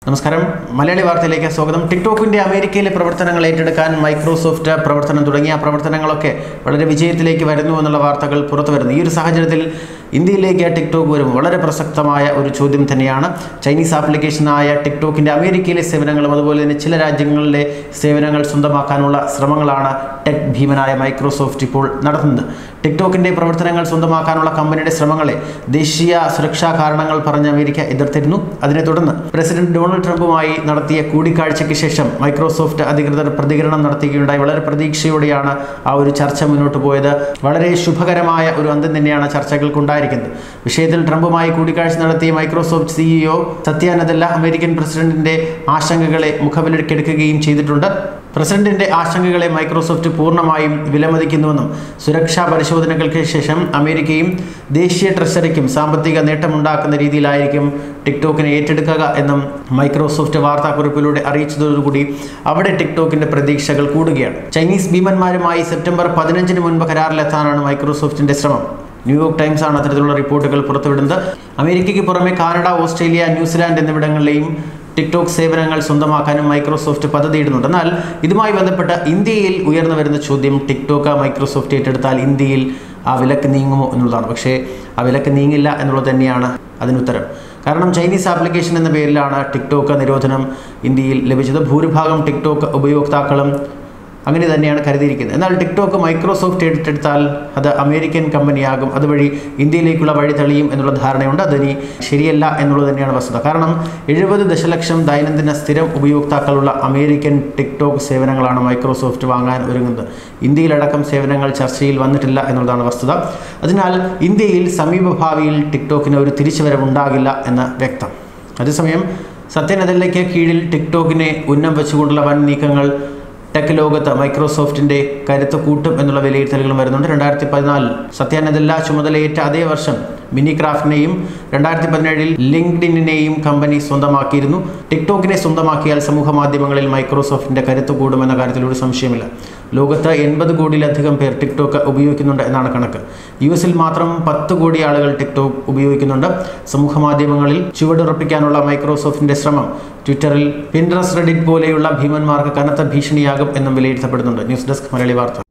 നമസ്കാരം മലയാളി വാർത്തയിലേക്ക് സ്വാഗതം ടിക്ടോക്കിന്റെ അമേരിക്കയിലെ പ്രവർത്തനങ്ങൾ ഏറ്റെടുക്കാൻ മൈക്രോസോഫ്റ്റ് പ്രവർത്തനം തുടങ്ങിയ ആ പ്രവർത്തനങ്ങളൊക്കെ വളരെ വിജയത്തിലേക്ക് വരുന്നു എന്നുള്ള വാർത്തകൾ പുറത്തു വരുന്നു ഈ ഒരു സാഹചര്യത്തിൽ ഇന്ത്യയിലേക്ക് ടിക്ടോക്ക് വരും വളരെ പ്രസക്തമായ ഒരു ചോദ്യം തന്നെയാണ് ചൈനീസ് ആപ്ലിക്കേഷനായ ടിക്ടോക്കിന്റെ അമേരിക്കയിലെ സേവനങ്ങളും അതുപോലെ തന്നെ ചില രാജ്യങ്ങളിലെ സേവനങ്ങൾ സ്വന്തമാക്കാനുള്ള ശ്രമങ്ങളാണ് ടെക് ഭീമനായ മൈക്രോസോഫ്റ്റ് ഇപ്പോൾ നടത്തുന്നത് ടിക്ടോക്കിന്റെ പ്രവർത്തനങ്ങൾ സ്വന്തമാക്കാനുള്ള കമ്പനിയുടെ ശ്രമങ്ങളെ ദേശീയ സുരക്ഷാ കാരണങ്ങൾ പറഞ്ഞ് അമേരിക്ക എതിർത്തിരുന്നു അതിനെ തുടർന്ന് പ്രസിഡന്റ് ഡൊണാൾഡ് ട്രംപുമായി നടത്തിയ കൂടിക്കാഴ്ചയ്ക്ക് ശേഷം മൈക്രോസോഫ്റ്റ് അധികൃതർ പ്രതികരണം നടത്തുകയുണ്ടായി വളരെ പ്രതീക്ഷയോടെയാണ് ആ ഒരു ചർച്ച മുന്നോട്ട് പോയത് വളരെ ശുഭകരമായ ഒരു അന്ത്യം തന്നെയാണ് ചർച്ചകൾക്കുണ്ടായിരിക്കുന്നത് വിഷയത്തിൽ ട്രംപുമായി കൂടിക്കാഴ്ച നടത്തിയ Microsoft CEO Satya Nadella American പ്രസിഡന്റിന്റെ ആശങ്കകളെ മുഖവിലക്കെടുക്കുകയും ചെയ്തിട്ടുണ്ട് പ്രസിഡന്റിന്റെ ആശങ്കകളെ മൈക്രോസോഫ്റ്റ് പൂർണ്ണമായും വിലമതിക്കുന്നുവെന്നും സുരക്ഷാ പരിശോധനകൾക്ക് ശേഷം അമേരിക്കയും ദേശീയ ട്രഷറിക്കും സാമ്പത്തിക നേട്ടമുണ്ടാക്കുന്ന രീതിയിലായിരിക്കും ടിക്ടോക്കിനെ ഏറ്റെടുക്കുക എന്നും മൈക്രോസോഫ്റ്റ് വാർത്താക്കുറിപ്പിലൂടെ അറിയിച്ചതോടുകൂടി അവിടെ ടിക്ടോക്കിന്റെ പ്രതീക്ഷകൾ കൂടുകയാണ് ചൈനീസ് ഭീമന്മാരുമായി സെപ്റ്റംബർ പതിനഞ്ചിന് മുൻപ് കരാറിലെത്താനാണ് മൈക്രോസോഫ്റ്റിന്റെ ശ്രമം ന്യൂയോർക്ക് ടൈംസ് ആണ് അത്തരത്തിലുള്ള റിപ്പോർട്ടുകൾ പുറത്തുവിടുന്നത് അമേരിക്കയ്ക്ക് പുറമെ കാനഡ ഓസ്ട്രേലിയ ന്യൂസിലാൻഡ് എന്നിവിടങ്ങളിലെയും ടിക്ടോക്ക് സേവനങ്ങൾ സ്വന്തമാക്കാനും മൈക്രോസോഫ്റ്റ് പദ്ധതിയിടുന്നുണ്ട് എന്നാൽ ഇതുമായി ബന്ധപ്പെട്ട് ഇന്ത്യയിൽ ഉയർന്നു വരുന്ന ചോദ്യം ടിക്ടോക്ക് മൈക്രോസോഫ്റ്റ് ഏറ്റെടുത്താൽ ഇന്ത്യയിൽ ആ വിലക്ക് നീങ്ങുമോ എന്നുള്ളതാണ് പക്ഷേ ആ വിലക്ക് നീങ്ങില്ല എന്നുള്ളത് തന്നെയാണ് അതിനുത്തരം കാരണം ചൈനീസ് ആപ്ലിക്കേഷൻ എന്ന പേരിലാണ് ടിക്ടോക്ക് നിരോധനം ഇന്ത്യയിൽ ലഭിച്ചത് ഭൂരിഭാഗം ടിക്ടോക്ക് ഉപയോക്താക്കളും അങ്ങനെ തന്നെയാണ് കരുതിയിരിക്കുന്നത് എന്നാൽ ടിക്ടോക്ക് മൈക്രോസോഫ്റ്റ് ഏറ്റെടുത്താൽ അത് അമേരിക്കൻ കമ്പനിയാകും അതുവഴി ഇന്ത്യയിലേക്കുള്ള വഴി തെളിയും എന്നുള്ള ധാരണയുണ്ട് അതിനി ശരിയല്ല എന്നുള്ളത് തന്നെയാണ് വസ്തുത കാരണം എഴുപത് ദശലക്ഷം ദൈനംദിന സ്ഥിരം ഉപയോക്താക്കളുള്ള അമേരിക്കൻ ടിക്ടോക്ക് സേവനങ്ങളാണ് മൈക്രോസോഫ്റ്റ് വാങ്ങാൻ ഒരുങ്ങുന്നത് ഇന്ത്യയിലടക്കം സേവനങ്ങൾ ചർച്ചയിൽ വന്നിട്ടില്ല എന്നുള്ളതാണ് വസ്തുത അതിനാൽ ഇന്ത്യയിൽ സമീപഭാവിയിൽ ടിക്ടോക്കിന് ഒരു തിരിച്ചുവരവുണ്ടാകില്ല എന്ന് വ്യക്തം അതേസമയം സത്യനദല്ലയ്ക്ക് കീഴിൽ ടിക്ടോക്കിനെ ഉന്നം വെച്ചുകൊണ്ടുള്ള വൻ നീക്കങ്ങൾ ടെക് ലോകത്ത് മൈക്രോസോഫ്റ്റിന്റെ കരുത്ത് കൂട്ടും എന്നുള്ള വിലയിരുത്തലുകളും വരുന്നുണ്ട് രണ്ടായിരത്തി പതിനാലിൽ സത്യാനന്ദല്ല ചുമതലയേറ്റ അതേ വർഷം മിനി ക്രാഫ്റ്റിനെയും രണ്ടായിരത്തി പതിനേഴിൽ ലിങ്ക്ഡിനെയും കമ്പനി സ്വന്തമാക്കിയിരുന്നു ടിക്ടോക്കിനെ സ്വന്തമാക്കിയാൽ സമൂഹ മാധ്യമങ്ങളിൽ മൈക്രോസോഫ്റ്റിന്റെ കരുത്ത് കൂടുമെന്ന കാര്യത്തിൽ ഒരു സംശയമില്ല ലോകത്ത് എൺപത് കോടിയിലധികം പേർ ടിക്ടോക്ക് ഉപയോഗിക്കുന്നുണ്ട് എന്നാണ് കണക്ക് യു എസിൽ മാത്രം പത്ത് കോടി ആളുകൾ ടിക്ടോക്ക് ഉപയോഗിക്കുന്നുണ്ട് സമൂഹ മാധ്യമങ്ങളിൽ ചുവടുറപ്പിക്കാനുള്ള മൈക്രോസോഫ്റ്റിന്റെ ശ്രമം ട്വിറ്ററിൽ പിൻട്രസ് റെഡിറ്റ് പോലെയുള്ള ഭീമന്മാർക്ക് കനത്ത ഭീഷണിയാകും എന്നും വിലയിരുത്തപ്പെടുന്നുണ്ട് ന്യൂസ് ഡെസ്ക് മലയാളി വാർത്ത